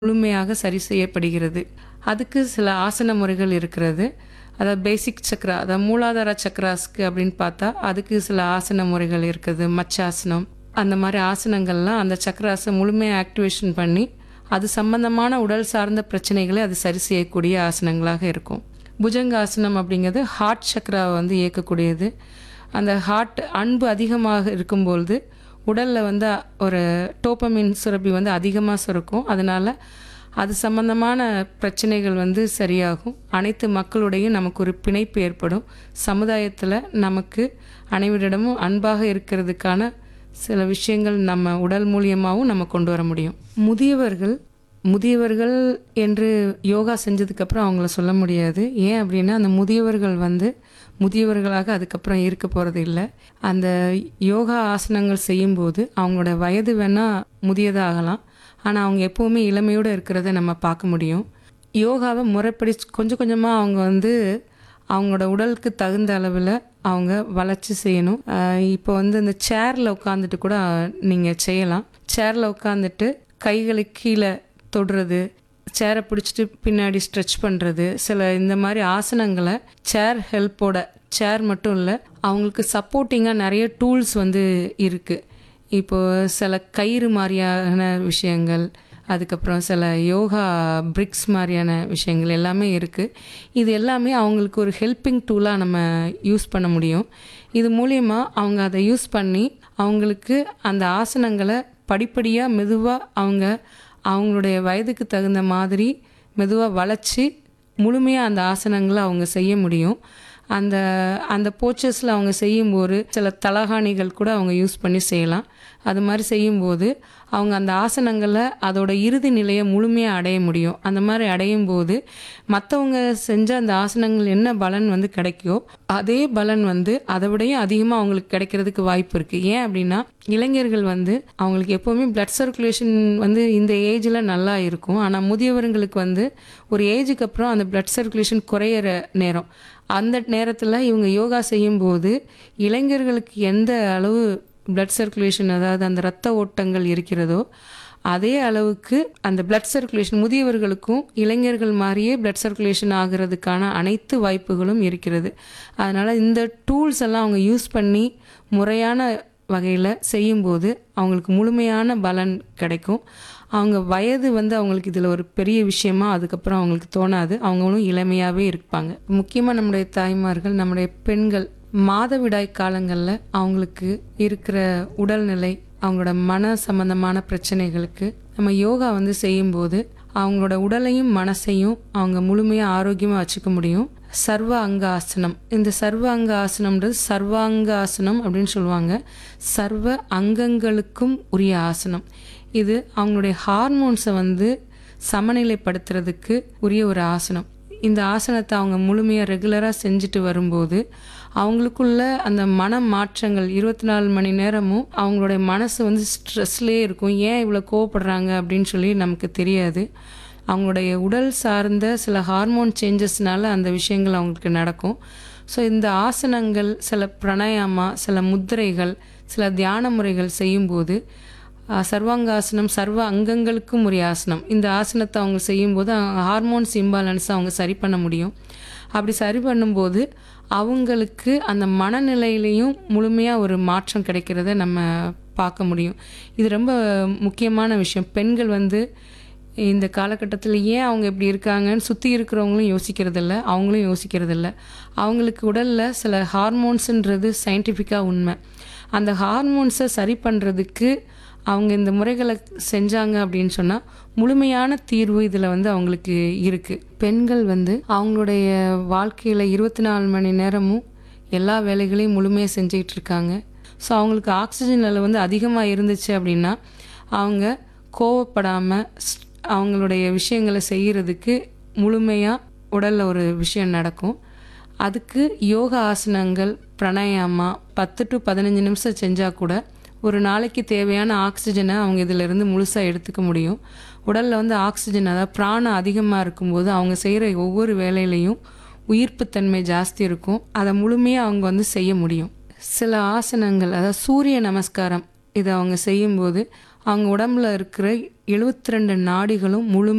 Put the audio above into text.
முழுமையாக சரி செய்யப்படுகிறது அதுக்கு சில ஆசன முறைகள் இருக்கிறது அதாவது பேசிக் சக்ரா அதாவது மூலாதார சக்ராஸ்க்கு அப்படின்னு பார்த்தா அதுக்கு சில ஆசன முறைகள் இருக்குது மச்சாசனம் அந்த மாதிரி ஆசனங்கள்லாம் அந்த சக்ராஸை முழுமையாக ஆக்டிவேஷன் பண்ணி அது சம்பந்தமான உடல் சார்ந்த பிரச்சனைகளை அது சரி செய்யக்கூடிய ஆசனங்களாக இருக்கும் புஜங்காசனம் அப்படிங்கிறது ஹார்ட் சக்ராவை வந்து இயக்கக்கூடியது அந்த ஹார்ட் அன்பு அதிகமாக இருக்கும்பொழுது உடலில் வந்து ஒரு டோப்பமின் சுரப்பி வந்து அதிகமாக சுரக்கும் அதனால் அது சம்பந்தமான பிரச்சனைகள் வந்து சரியாகும் அனைத்து மக்களுடையும் நமக்கு ஒரு பிணைப்பு ஏற்படும் சமுதாயத்தில் நமக்கு அனைவரிடமும் அன்பாக இருக்கிறதுக்கான சில விஷயங்கள் நம்ம உடல் மூலியமாகவும் நம்ம கொண்டு வர முடியும் முதியவர்கள் முதியவர்கள் என்று யோகா செஞ்சதுக்கப்புறம் அவங்கள சொல்ல முடியாது ஏன் அப்படின்னா அந்த முதியவர்கள் வந்து முதியவர்களாக அதுக்கப்புறம் இருக்க போகிறது இல்லை அந்த யோகா ஆசனங்கள் செய்யும்போது அவங்களோட வயது வேணால் முதியதாகலாம் ஆனால் அவங்க எப்போவுமே இளமையோடு இருக்கிறத நம்ம பார்க்க முடியும் யோகாவை முறைப்படி கொஞ்சம் கொஞ்சமாக அவங்க வந்து அவங்களோட உடலுக்கு தகுந்த அளவில் அவங்க வளர்ச்சி செய்யணும் ஆஹ் இப்போ வந்து இந்த சேரில் உட்காந்துட்டு கூட நீங்கள் செய்யலாம் சேரில் உட்காந்துட்டு கைகளை கீழே தொடுறது சேரை பிடிச்சிட்டு பின்னாடி ஸ்ட்ரெச் பண்ணுறது சில இந்த மாதிரி ஆசனங்களை சேர் ஹெல்ப்போட சேர் மட்டும் இல்லை அவங்களுக்கு சப்போர்ட்டிங்காக நிறைய டூல்ஸ் வந்து இருக்குது இப்போ சில கயிறு மாதிரியான விஷயங்கள் அதுக்கப்புறம் சில யோகா பிரிக்ஸ் மாதிரியான விஷயங்கள் எல்லாமே இருக்குது இது எல்லாமே அவங்களுக்கு ஒரு ஹெல்பிங் டூலாக நம்ம யூஸ் பண்ண முடியும் இது மூலியமாக அவங்க அதை யூஸ் பண்ணி அவங்களுக்கு அந்த ஆசனங்களை படிப்படியாக மெதுவாக அவங்க அவங்களுடைய வயதுக்கு தகுந்த மாதிரி மெதுவாக வளைச்சி முழுமையாக அந்த ஆசனங்களை அவங்க செய்ய முடியும் அந்த அந்த போச்சஸில் அவங்க செய்யும்போது சில தலகாணிகள் கூட அவங்க யூஸ் பண்ணி செய்யலாம் அது மாதிரி செய்யும்போது அவங்க அந்த ஆசனங்களை அதோட இறுதி நிலையை முழுமையாக அடைய முடியும் அந்த மாதிரி அடையும் போது மற்றவங்க செஞ்ச அந்த ஆசனங்கள் என்ன பலன் வந்து கிடைக்கோ அதே பலன் வந்து அதை விடையும் அதிகமாக அவங்களுக்கு கிடைக்கிறதுக்கு வாய்ப்பு இருக்குது ஏன் அப்படின்னா இளைஞர்கள் வந்து அவங்களுக்கு எப்போவுமே பிளட் சர்க்குலேஷன் வந்து இந்த ஏஜில் நல்லா இருக்கும் ஆனால் முதியவர்களுக்கு வந்து ஒரு ஏஜுக்கு அப்புறம் அந்த பிளட் சர்க்குலேஷன் குறையிற நேரம் அந்த நேரத்தில் இவங்க யோகா செய்யும்போது இளைஞர்களுக்கு எந்த அளவு பிளட் சர்க்குலேஷன் அதாவது அந்த இரத்த ஓட்டங்கள் இருக்கிறதோ அதே அளவுக்கு அந்த பிளட் சர்க்குலேஷன் முதியவர்களுக்கும் இளைஞர்கள் மாதிரியே பிளட் சர்க்குலேஷன் ஆகிறதுக்கான அனைத்து வாய்ப்புகளும் இருக்கிறது அதனால் இந்த டூல்ஸ் எல்லாம் அவங்க யூஸ் பண்ணி முறையான வகையில் செய்யும்போது அவங்களுக்கு முழுமையான பலன் கிடைக்கும் அவங்க வயது வந்து அவங்களுக்கு இதில் ஒரு பெரிய விஷயமா அதுக்கப்புறம் அவங்களுக்கு தோணாது அவங்களும் இளமையாகவே இருப்பாங்க முக்கியமாக நம்முடைய தாய்மார்கள் நம்முடைய பெண்கள் மாதவிடாய் காலங்களில் அவங்களுக்கு இருக்கிற உடல்நிலை அவங்களோட மன சம்பந்தமான பிரச்சனைகளுக்கு நம்ம யோகா வந்து செய்யும்போது அவங்களோட உடலையும் மனசையும் அவங்க முழுமையாக ஆரோக்கியமாக வச்சுக்க முடியும் சர்வ அங்க ஆசனம் இந்த சர்வ அங்க ஆசனம்ன்றது சர்வாங்க ஆசனம் அப்படின்னு சொல்லுவாங்க சர்வ அங்கங்களுக்கும் உரிய ஆசனம் இது அவங்களுடைய ஹார்மோன்ஸை வந்து சமநிலைப்படுத்துறதுக்கு உரிய ஒரு ஆசனம் இந்த ஆசனத்தை அவங்க முழுமையாக ரெகுலராக செஞ்சுட்டு வரும்போது அவங்களுக்குள்ள அந்த மன மாற்றங்கள் இருபத்தி நாலு மணி நேரமும் அவங்களுடைய மனசு வந்து ஸ்ட்ரெஸ்லேயே இருக்கும் ஏன் இவ்வளோ கோவப்படுறாங்க அப்படின்னு சொல்லி நமக்கு தெரியாது அவங்களுடைய உடல் சார்ந்த சில ஹார்மோன் சேஞ்சஸ்னால அந்த விஷயங்கள் அவங்களுக்கு நடக்கும் ஸோ இந்த ஆசனங்கள் சில பிராணாயாமா சில முத்திரைகள் சில தியான முறைகள் செய்யும்போது சர்வாங்காசனம் சர்வ அங்கங்களுக்கும் உரிய ஆசனம் இந்த ஆசனத்தை அவங்க செய்யும்போது ஹார்மோன்ஸ் இம்பாலன்ஸ் அவங்க சரி பண்ண முடியும் அப்படி சரி பண்ணும்போது அவங்களுக்கு அந்த மனநிலையிலையும் முழுமையாக ஒரு மாற்றம் கிடைக்கிறத நம்ம பார்க்க முடியும் இது ரொம்ப முக்கியமான விஷயம் பெண்கள் வந்து இந்த காலகட்டத்தில் ஏன் அவங்க இப்படி இருக்காங்கன்னு சுற்றி இருக்கிறவங்களும் யோசிக்கிறதில்ல அவங்களும் யோசிக்கிறதில்ல அவங்களுக்கு உடலில் சில ஹார்மோன்ஸுன்றது சயின்டிஃபிக்காக உண்மை அந்த ஹார்மோன்ஸை சரி பண்ணுறதுக்கு அவங்க இந்த முறைகளை செஞ்சாங்க அப்படின்னு சொன்னால் முழுமையான தீர்வு இதில் வந்து அவங்களுக்கு இருக்குது பெண்கள் வந்து அவங்களுடைய வாழ்க்கையில் இருபத்தி நாலு மணி நேரமும் எல்லா வேலைகளையும் முழுமையாக செஞ்சுக்கிட்டு இருக்காங்க ஸோ அவங்களுக்கு ஆக்சிஜன் லெவல் வந்து அதிகமாக இருந்துச்சு அப்படின்னா அவங்க கோவப்படாமல் அவங்களுடைய விஷயங்களை செய்கிறதுக்கு முழுமையாக உடலில் ஒரு விஷயம் நடக்கும் அதுக்கு யோகா ஆசனங்கள் பிராணாயாமா பத்து டு பதினஞ்சு நிமிஷம் செஞ்சால் கூட ஒரு நாளைக்கு தேவையான ஆக்சிஜனை அவங்க இதிலிருந்து முழுசாக எடுத்துக்க முடியும் உடலில் வந்து ஆக்சிஜன் அதாவது பிராணம் அதிகமாக இருக்கும்போது அவங்க செய்கிற ஒவ்வொரு வேலையிலையும் உயிர்ப்புத்தன்மை ஜாஸ்தி இருக்கும் அதை முழுமையாக அவங்க வந்து செய்ய முடியும் சில ஆசனங்கள் அதாவது சூரிய நமஸ்காரம் இதை அவங்க செய்யும்போது அவங்க உடம்புல இருக்கிற எழுபத்தி ரெண்டு நாடிகளும் முழு